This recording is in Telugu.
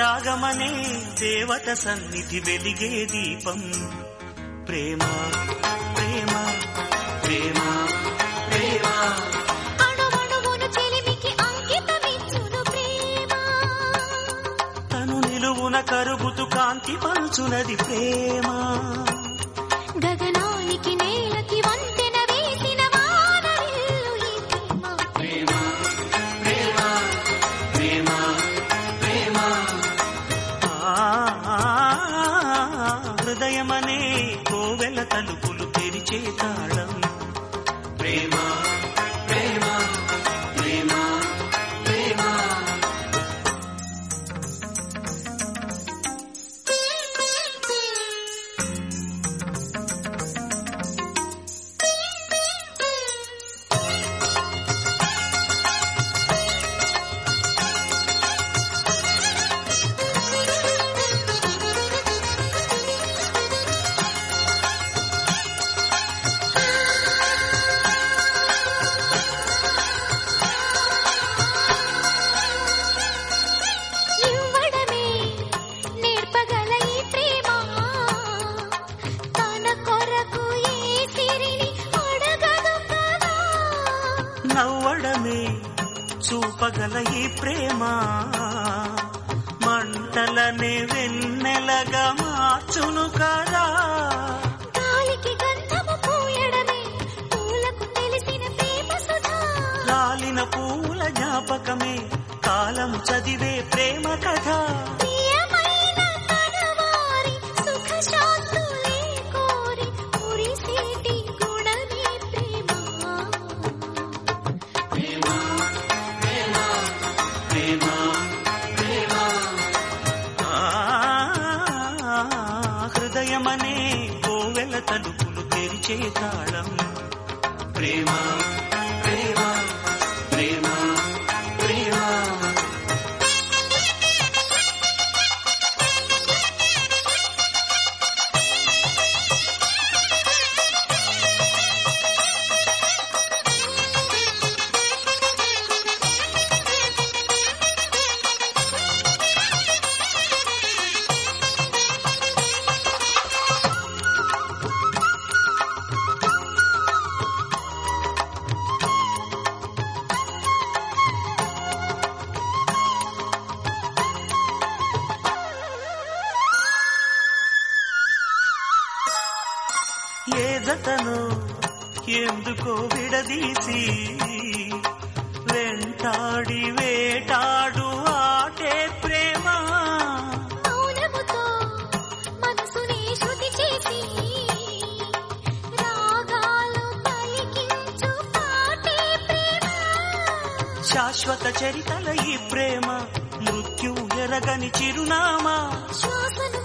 త్యాగమనే దేవత సన్నిధి వెలిగే దీపం ప్రేమ ప్రేమ ప్రేమ ప్రేమ అణువణువును చెలిమికి అంకితమిచ్చును ప్రేమ తను నిలువున కరుగుతు కాంతి పంచునది ప్రేమ గగనానికి నేలకి వంతెన వేసిన వానవిల్లు ఈ ప్రేమ ప్రేమ ప్రేమ ప్రేమ ఆ, హృదయమనే కోవెల తలుపులు తెరిచే తాళం ప్రేమ ప్రేమ ప్రేమ ప్రేమ ఇవ్వడమే నేర్పగల ఈ ప్రేమ తన కొరకు ఏ సిరిని అడగదు కదా నవ్వడమే చూపగల ఈ ప్రేమ మంటలనే వెన్నెలగా మార్చును కదా గాలికి గంధము పూయడమే పూలకు తెలిసిన ప్రేమ సుధా రాలిన పూల జ్ఞాపకమే కాలం చదివే ప్రేమ కథ ప్రియమైన కనవారి సుఖ శాంతులే కోరి మురిసేటి గుణమే ప్రేమ ప్రేమ ప్రేమ ప్రేమ ఆ, హృదయమనే కోవెల తలుపులు తెరిచే తాళం ప్రేమ ప్రేమ ప్రేమ ప్రేమ ఏ జతను ఎందుకో విడదీసి వెంటాడి వేటాడు ఆటే ప్రేమ మౌనముతో మనసునే శృతి చేసి రాగాలు పలికించు పాటే ప్రేమ శాశ్వత చరితల ఈ ప్రేమ మృత్యు ఎరగని చిరునామా శ్వాసను